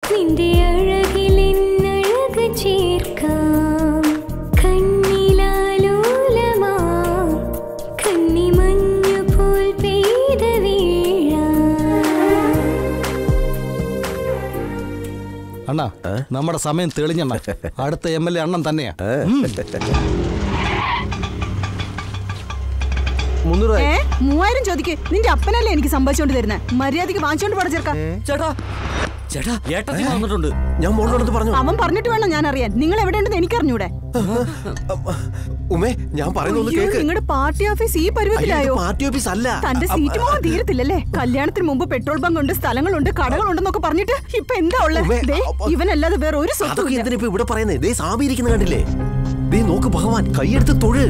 നിന്റെ അഴകിലെന്നഴക് ചേർക്കാം കണ്ണിലാലോലമാ കന്നിമഞ്ഞു പോൽ പെയ്ത വീഴാം അണ്ണാ നമ്മുടെ സമയം തെളിഞ്ഞണ്ണ അടുത്ത എം എൽ എ അണ്ണൻ തന്നെയാ ഉം. മുന്നൂറ് ഏ മൂവായിരം ചോദിക്ക് നിന്റെ അപ്പനല്ലേ എനിക്ക് സംഭവിച്ചോണ്ട് തരുന്നത് മര്യാദക്ക് വാങ്ങിച്ചോണ്ട് പോട ചേർക്ക ചേട്ടാ ചേട്ടാ ഏട്ടത്തി വന്നിട്ടുണ്ട് ഞാൻ മോളോടത്ത് പറഞ്ഞു അവൻ പറഞ്ഞിട്ട് വേണം ഞാൻ അറിയാൻ നിങ്ങൾ എവിടെയുണ്ടെന്ന് എനിക്കറിഞ്ഞൂടെ ഉമേ ഞാൻ പറയുന്ന ഒന്ന് കേക്ക് നിങ്ങളുടെ പാർട്ടി ഓഫീസ് ഈ പരുവത്തിലായോ പാർട്ടി ഓഫീസ് അല്ല തന്റെ സീറ്റ് മോഹം തീരത്തില്ലല്ലേ കല്യാണത്തിന് മുമ്പ് പെട്രോൾ ബങ്ക് ഉണ്ട് സ്ഥലങ്ങളുണ്ട് കടകളുണ്ടെന്നൊക്കെ പറഞ്ഞിട്ട് ഇപ്പൊ എന്താ ഉള്ളത് ഉവ്വേ, ദേ, അപ്പ- ഇവനല്ലാതെ വേറെ ഒരു സ്വത്തും അതൊക്കെ ഇല്ല. എന്തിനാ ഇപ്പൊ ഇവിടെ പറയുന്നത് ദേ സാമി ഇരിക്കുന്ന കണ്ടില്ലേ ദേ നോക്ക് ഭഗവാൻ കൈയെടുത്ത് തൊഴ്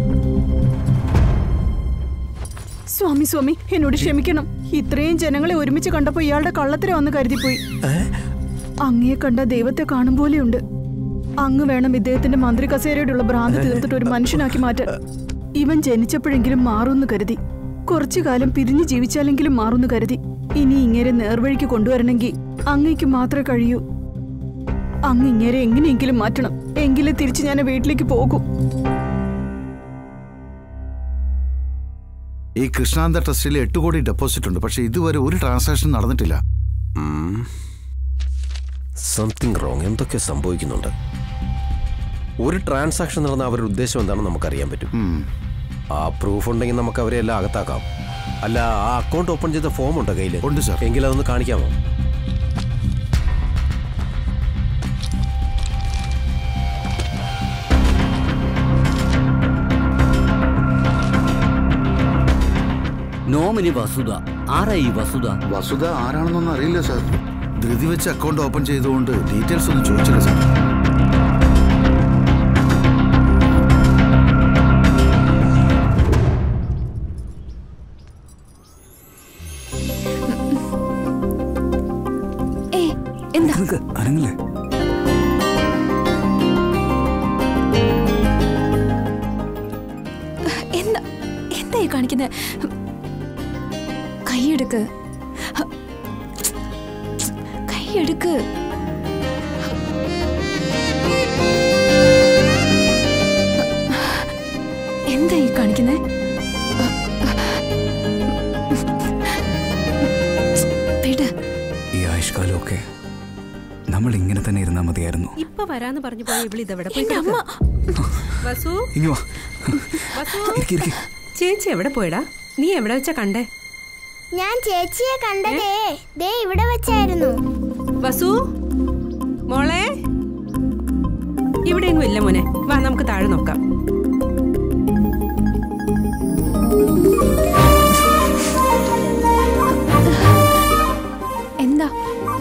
സ്വാമി സ്വാമി എന്നോട് ക്ഷമിക്കണം ഇത്രയും ജനങ്ങളെ ഒരുമിച്ച് കണ്ടപ്പോ ഇയാളുടെ കള്ളത്തരം വന്ന് കരുതിപ്പോയി അങ്ങയെ കണ്ട ദൈവത്തെ കാണും പോലെയുണ്ട് അങ്ങ് വേണം ഇദ്ദേഹത്തിന്റെ മന്ത്രി കസേരയോടുള്ള ഭ്രാന്ത് തീർത്തിട്ട് ഒരു മനുഷ്യനാക്കി മാറ്റാൻ ഇവൻ ജനിച്ചപ്പോഴെങ്കിലും മാറുമെന്ന് കരുതി കുറച്ചു കാലം പിരിഞ്ഞു ജീവിച്ചാലെങ്കിലും മാറുമെന്ന് കരുതി ഇനി ഇങ്ങനെ നേർവഴിക്ക് കൊണ്ടുവരണമെങ്കിൽ അങ്ങയ്ക്ക് മാത്രമേ കഴിയൂ അങ്ങ് ഇങ്ങനെ എങ്ങനെയെങ്കിലും മാറ്റണം എങ്കിലേ തിരിച്ച് ഞാൻ വീട്ടിലേക്ക് പോകും ഈ കൃഷ്ണാന്ത ട്രസ്റ്റിൽ എട്ട് കോടി ഡെപ്പോസിറ്റ് ഉണ്ട് പക്ഷെ ഇതുവരെ ഒരു ട്രാൻസാക്ഷൻ നടന്നിട്ടില്ല സംതിങ് റോങ് എന്തൊക്കെ സംഭവിക്കുന്നുണ്ട് ഒരു ട്രാൻസാക്ഷൻ നടന്ന അവരുടെ ഉദ്ദേശം എന്താണെന്ന് നമുക്കറിയാൻ പറ്റും ആ പ്രൂഫ് ഉണ്ടെങ്കിൽ നമുക്ക് അവരെ എല്ലാം അകത്താക്കാം അല്ല ആ അക്കൗണ്ട് ഓപ്പൺ ചെയ്ത ഫോം ഉണ്ടോ കയ്യിൽ ഉണ്ട് സാർ എങ്കിൽ അതൊന്ന് കാണിക്കാമോ നോമിനി വസുധ ആരാ ഈ വസുധ വസുധ ആരാണെന്നൊന്നും അറിയില്ല സാർ ധൃതി വെച്ച് അക്കൗണ്ട് ഓപ്പൺ ചെയ്തുകൊണ്ട് ഡീറ്റെയിൽസ് ഒന്നും ചോദിച്ചില്ല സാർ ഏ എന്താ അനങ്ങില്ലേ എന്താ എന്താ ഈ കാണിക്കുന്നത് കൈയെടുക്ക് കൈയെടുക്ക് എന്താ ഈ കാണിക്കുന്നത് വിട് ഈ ആയുഷ്കാലമൊക്കെ നമ്മൾ ഇങ്ങനെ തന്നെ ഇരുന്നാൽ മതിയായിരുന്നു ഇപ്പൊ വരാന്ന് പറഞ്ഞു പോയ ഇവിടെ ഇതെവിടെ പോയി എന്റെ അമ്മ വസു ഇങ്ങ് വാ വസു ഇരിക്ക്, ഇരിക്ക്. ചേച്ചി എവിടെ പോയടാ നീ എവിടെ വെച്ചാ കണ്ടേ ഞാൻ ചേച്ചിയെ കണ്ടതേ ദേ ഇവിടെ വെച്ചായിരുന്നു വസു മോളെ ഇവിടെയെങ്ങും ഇല്ല മോനെ വാ നമുക്ക് താഴെ നോക്കാം എന്താ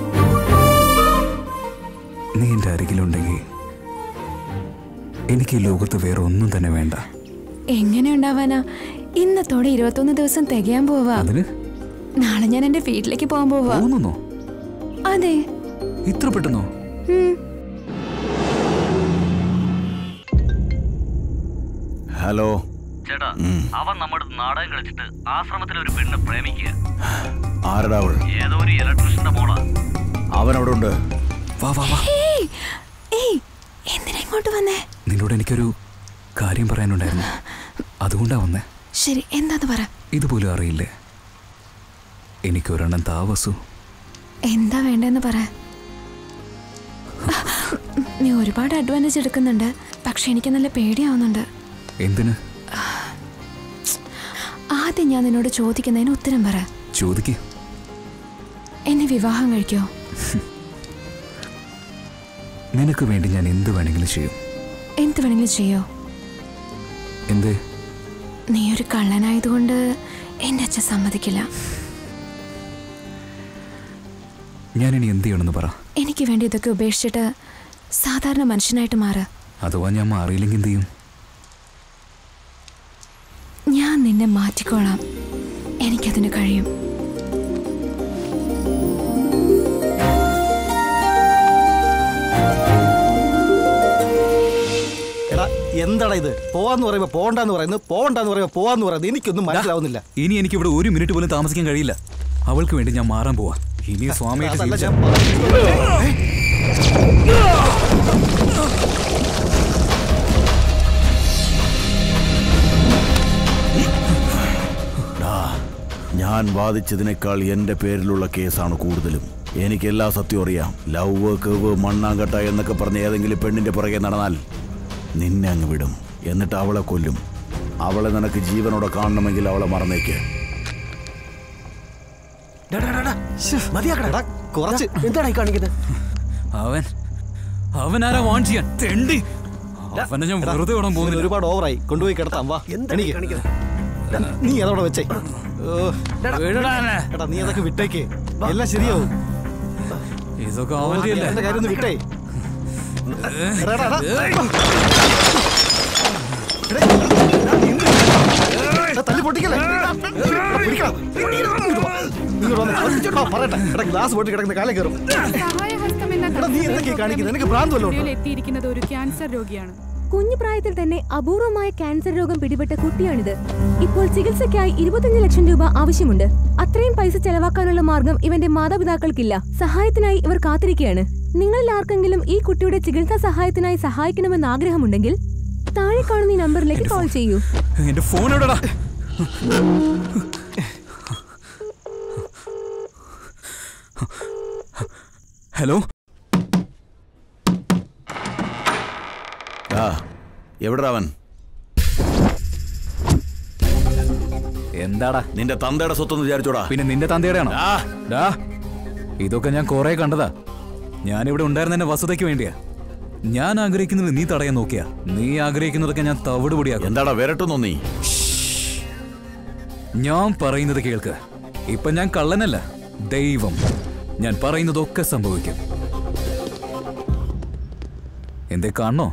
നീ എൻ്റെ അരികിലുണ്ടെങ്കിൽ എനിക്ക് ഈ ലോകത്ത് വേറെ ഒന്നും തന്നെ വേണ്ട എങ്ങനെ ഉണ്ടാവാനാ ഇന്നത്തോടെ ഇരുപത്തൊന്ന് ദിവസം തികയാൻ പോവാ അതിന് നാളെ ഞാൻ എന്റെ വീട്ടിലേക്ക് പോകാൻ പോവാ പോകുന്നോ അതെ ഇത്ര പെട്ടെന്നോ ഉം. ഹലോ ചേട്ടാ അവൻ നമ്മുടെ നാടകം കളിച്ചിട്ട് ആശ്രമത്തിൽ ഒരു പെണ്ണ് പ്രേമിക്കുക ആരടാ അവൾ ഏതോ ഒരു ഇലക്ട്രീഷ്യന്റെ മോളാ അവൻ അവിടെ ഉണ്ട് വാ വാ വാ ഏയ്, ഏയ്, എന്തിനാ ഇങ്ങോട്ട് വന്നേ നിന്നോട് എനിക്കൊരു കാര്യം പറയാനുണ്ടായിരുന്നു അതുകൊണ്ടാ വന്നേ ശരി എന്താന്ന് പറ ഇതുപോലും അറിയില്ലേ എനിക്കൊരെണ്ണം താ വസു എന്താ വേണ്ടെന്ന് പറ നീ ഒരുപാട് അഡ്വാൻറ്റേജ് എടുക്കുന്നുണ്ട് പക്ഷെ എനിക്ക് നല്ല പേടിയാവുന്നുണ്ട് എന്തിന് ആദ്യം ഞാൻ നിന്നോട് ചോദിക്കുന്നതിന് ഉത്തരം പറ ചോദിക്ക് എന്നെ വിവാഹം കഴിക്കോ നിനക്ക് വേണ്ടി ഞാൻ എന്ത് വേണമെങ്കിലും ചെയ്യും എന്ത് വേണമെങ്കിലും ചെയ്യോ എന്തേ നീ ഒരു കള്ളനായതുകൊണ്ട് എൻ്റെ അച്ഛൻ സമ്മതിക്കില്ല ഞാൻ ഇനി എന്ത് ചെയ്യണമെന്ന് പറ എനിക്ക് വേണ്ടി ഇതൊക്കെ ഉപേക്ഷിച്ചിട്ട് സാധാരണ മനുഷ്യനായിട്ട് മാറ് അഥവാ ഞാൻ മാറിയില്ലെങ്കിൽ എന്ത് ചെയ്യും ഞാൻ നിന്നെ മാറ്റിക്കോളാം എനിക്കതിന് കഴിയും എടാ എന്താടാ ഇത് പോവാന്ന് പറയുമ്പോ പോകണ്ടെന്ന് പറയുന്നു പോകണ്ടെന്ന് പറയുമ്പോ പോവാന്ന് പറയുന്നത് എനിക്കൊന്നും മനസ്സിലാവുന്നില്ല ഇനി എനിക്ക് ഇവിടെ ഒരു മിനിറ്റ് പോലും താമസിക്കാൻ കഴിയില്ല അവൾക്ക് വേണ്ടി ഞാൻ മാറാൻ പോവാ ഇനി സ്വാമിയുടെ അതല്ല ശീലിച്ച- ഞാൻ പറയുന്നത്. ഞാൻ വാദിച്ചതിനേക്കാൾ എന്റെ പേരിലുള്ള കേസാണ് കൂടുതലും എനിക്ക് എല്ലാ സത്യവും അറിയാം ലവ് കേവ് മണ്ണാങ്കട്ട എന്നൊക്കെ പറഞ്ഞ ഏതെങ്കിലും പെണ്ണിന്റെ പുറകെ നടന്നാൽ നിന്നെ അങ്ങ് വിടും എന്നിട്ട് അവളെ കൊല്ലും അവളെ നിനക്ക് ജീവനോടെ കാണണമെങ്കിൽ അവളെ മറന്നേക്ക് മതിയാക്കടാ കുറച്ച് എന്താണ് ഈ കാണിക്കുന്നത് അവൻ അവൻ ആരാ വാൺ ചെയ്യാൻ തെണ്ടി അവനെ ഞാൻ വെറുതെ വിടാൻ ഇതിന് പോകുന്നില്ല ഒരുപാട് ഓവറായി കൊണ്ടുപോയി കിടത്താം വാ എനിക്ക് നീ അതവിടെ വെച്ചേ ഓ, വിടടാ എന്നെ. എടാ നീ അതൊക്കെ വിട്ടേക്ക് എല്ലാം ശരിയാവും ഇതൊക്കെ അവന്റെ അല്ലേ എന്റെ കാര്യം ഒന്ന് വിട്ടേ എടാ, എടാ, എടാ. എടാ, എടാ, നീ എന്ത്? എടാ, തല്ലി പൊട്ടിക്കല്ലേ എടാ, പിടിക്കണം. ഇങ്ങോട്ട് വാ. ഇങ്ങോട്ട് വന്നേ. വാ, പറയട്ടെ എടാ ഗ്ലാസ് പൊട്ടി കിടക്കുന്ന കാലം കയറും സഹായഹസ്തം എന്ന എടാ നീ എന്തൊക്കെയാ കാണിക്കുന്നത് നിനക്ക് ഭ്രാന്തല്ലോ എത്തിയിരിക്കുന്നത് ഒരു ക്യാൻസർ രോഗിയാണ് കുഞ്ഞു പ്രായത്തിൽ തന്നെ അപൂർവമായ ക്യാൻസർ രോഗം പിടിപെട്ട കുട്ടിയാണിത് ഇപ്പോൾ ചികിത്സയ്ക്കായി ഇരുപത്തിയഞ്ച് ലക്ഷം രൂപ ആവശ്യമുണ്ട് അത്രയും പൈസ ചെലവാക്കാനുള്ള മാർഗം ഇവന്റെ മാതാപിതാക്കൾക്കില്ല സഹായത്തിനായി ഇവർ കാത്തിരിക്കുകയാണ് നിങ്ങളിൽ ആർക്കെങ്കിലും ഈ കുട്ടിയുടെ ചികിത്സാ സഹായത്തിനായി സഹായിക്കണമെന്ന് ആഗ്രഹമുണ്ടെങ്കിൽ താഴെ കാണുന്ന ഈ നമ്പറിലേക്ക് കോൾ ചെയ്യൂ എന്റെ ഫോൺ എവിടെടാ ഹലോ ആ എവിടാ അവൻ എന്താടാ നിന്റെ തന്തയുടെ സ്വത്തൊന്ന് വിചാരിച്ചോടാ പിന്നെ നിന്റെ തന്തയുടെയാണോ ആ ഡാ ഇതൊക്കെ ഞാൻ കുറെ കണ്ടതാ ഞാനിവിടെ ഉണ്ടായിരുന്ന എന്റെ വസതയ്ക്ക് വേണ്ടിയാ ഞാൻ ആഗ്രഹിക്കുന്നത് നീ തടയാൻ നോക്കിയാ നീ ആഗ്രഹിക്കുന്നതൊക്കെ ഞാൻ തവിട് പൊടിയാക്കും എന്താടാ വിരട്ടുന്നു നീ ഞാൻ പറയുന്നത് കേൾക്ക് ഇപ്പൊ ഞാൻ കള്ളനല്ല ദൈവം ഞാൻ പറയുന്നതൊക്കെ സംഭവിക്കും എന്തേ കാണണോ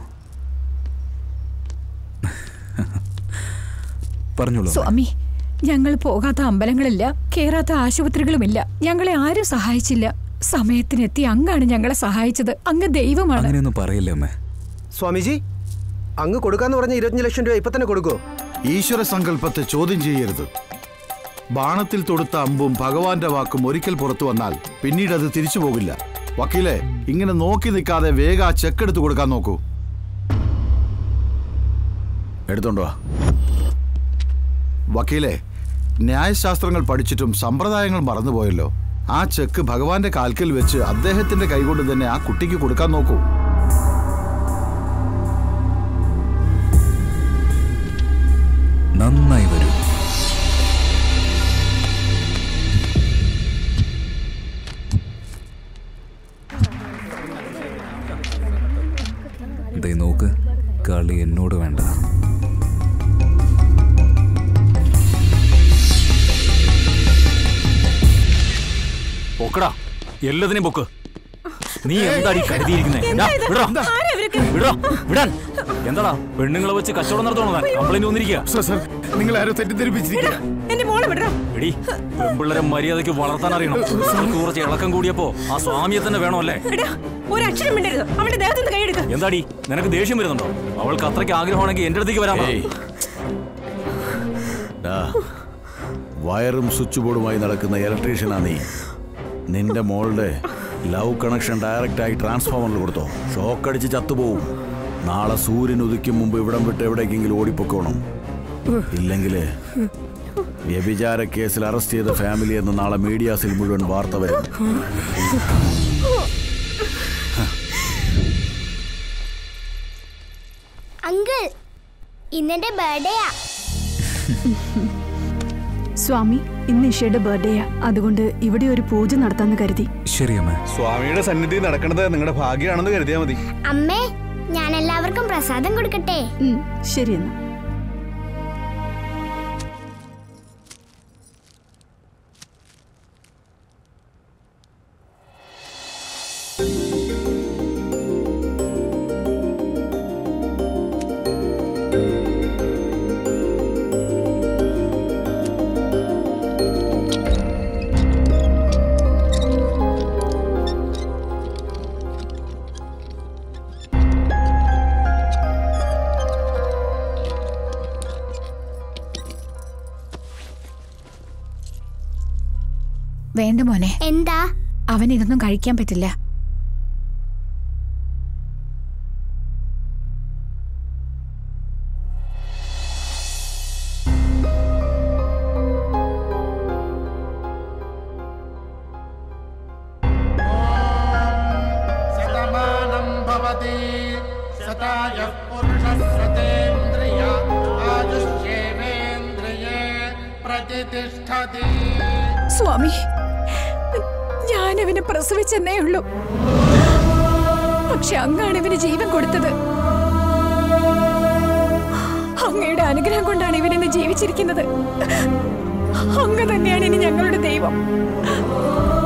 പറഞ്ഞോളൂ സ്വാമി ഞങ്ങൾ പോകാത്ത അമ്പലങ്ങളില്ല കേറാത്ത ആശുപത്രികളുമില്ല ഞങ്ങളെ ആരും സഹായിച്ചില്ല സമയത്തിനെത്തി അങ്ങാണ് ഞങ്ങളെ സഹായിച്ചത് അങ്ങ് ദൈവമാണ് അങ്ങനെയൊന്നും പറയില്ലേ അമ്മേ സ്വാമിജി അങ്ങ് കൊടുക്കാന്ന് പറഞ്ഞ ഇരുപത്തഞ്ച് ലക്ഷം രൂപ ഇപ്പൊ തന്നെ കൊടുക്കോ ഈശ്വര സങ്കല്പത്തെ ചോദ്യം ചെയ്യരുത് ബാണത്തിൽ തൊടുത്ത അമ്പും ഭഗവാന്റെ വാക്കും ഒരിക്കൽ പുറത്തു വന്നാൽ പിന്നീട് അത് തിരിച്ചു പോകില്ല വക്കീലെ ഇങ്ങനെ നോക്കി നിൽക്കാതെ വേഗ ആ ചെക്ക് എടുത്തു കൊടുക്കാൻ നോക്കൂ എടുത്തോണ്ടോ വക്കീലെ ന്യായശാസ്ത്രങ്ങൾ പഠിച്ചിട്ടും സമ്പ്രദായങ്ങൾ മറന്നുപോയല്ലോ ആ ചെക്ക് ഭഗവാന്റെ കാൽക്കൽ വെച്ച് അദ്ദേഹത്തിന്റെ കൈകൊണ്ട് തന്നെ ആ കുട്ടിക്ക് കൊടുക്കാൻ നോക്കൂ നന്നായി വരൂ ദേ നോക്ക് കളി എന്നോട് വേണ്ട പൊക്കടാ എല്ലാത്തിനെയും പൊക്ക് നീ എന്താടി കരുതിയിരിക്കുന്നേ വിടാൻ എന്താടാ പെണ്ണുങ്ങളെ വെച്ച് കച്ചവടം നടത്തണോ കംപ്ലൈന്റ് വന്നിരിക്കുക നിങ്ങൾ ആരോ തെറ്റിദ്ധരിപ്പിച്ചിരിക്കുക എന്റെ മോളെ വിടറോ എടി പെൺപിള്ളേരെ മര്യാദയ്ക്ക് വളർത്താൻ അറിയണം അവൾക്ക് കുറച്ച് ഇളക്കം കൂടിയപ്പോ ആ സ്വാമിയെ തന്നെ വേണോ അല്ലേ എടാ ഒരക്ഷരം മിണ്ടരുത് അവന്റെ ദേഹത്ത് നിന്ന് കൈയെടുക്ക എന്താടി നിനക്ക് ദേഷ്യം വരുന്നുണ്ടോ അവൾക്ക് അത്രയ്ക്ക് ആഗ്രഹമാണെങ്കിൽ എന്റെ അടുത്തേക്ക് വരാൻ പറ. ഏയ്. ഡാ, വയറും സ്വിച്ച് ബോർഡുമായി നടക്കുന്ന ഇലക്ട്രീഷ്യനാ നീ നിന്റെ മോളുടെ ലവ് കണക്ഷൻ ഡയറക്റ്റ് ആയി ട്രാൻസ്ഫോമറിൽ കൊടുത്തോ ഷോക്ക് അടിച്ച് ചത്തുപോവും നാളെ സൂര്യൻ ഉദിക്കും മുമ്പ് ഇവിടം വിട്ട് എവിടേക്കെങ്കിലും ഓടിപ്പൊക്കോണം ഇല്ലെങ്കിൽ വ്യഭിചാര കേസിൽ അറസ്റ്റ് ചെയ്ത ഫാമിലി എന്ന് നാളെ മീഡിയാസിൽ മുഴുവൻ വാർത്ത വരും അങ്കിൾ ഇന്നെന്റെ ബർത്ത്ഡേയാ സ്വാമി ഇന്ന് ഇഷയുടെ ബർത്ത്ഡേയാ അതുകൊണ്ട് ഇവിടെ ഒരു പൂജ നടത്താന്ന് കരുതി ശരി അമ്മ സ്വാമിയുടെ സന്നിധി നടക്കുന്നത് നിങ്ങളുടെ ഭാഗ്യമാണെന്ന് കരുതിയാൽ മതി അമ്മേ ഞാൻ എല്ലാവർക്കും പ്രസാദം കൊടുക്കട്ടെ ഉം, ശരി എന്നാ വേണ്ട മോനെ എന്താ അവൻ ഇതൊന്നും കഴിക്കാൻ പറ്റില്ല സ്വാമി ഞാൻ അവനെ പ്രസവിച്ചെന്നേ ഉള്ളൂ പക്ഷെ അങ്ങാണ് ഇവന് ജീവൻ കൊടുത്തത് അങ്ങയുടെ അനുഗ്രഹം കൊണ്ടാണ് ഇവൻ ഇന്ന് ജീവിച്ചിരിക്കുന്നത് അങ്ങ് തന്നെയാണ് ഇനി ഞങ്ങളുടെ ദൈവം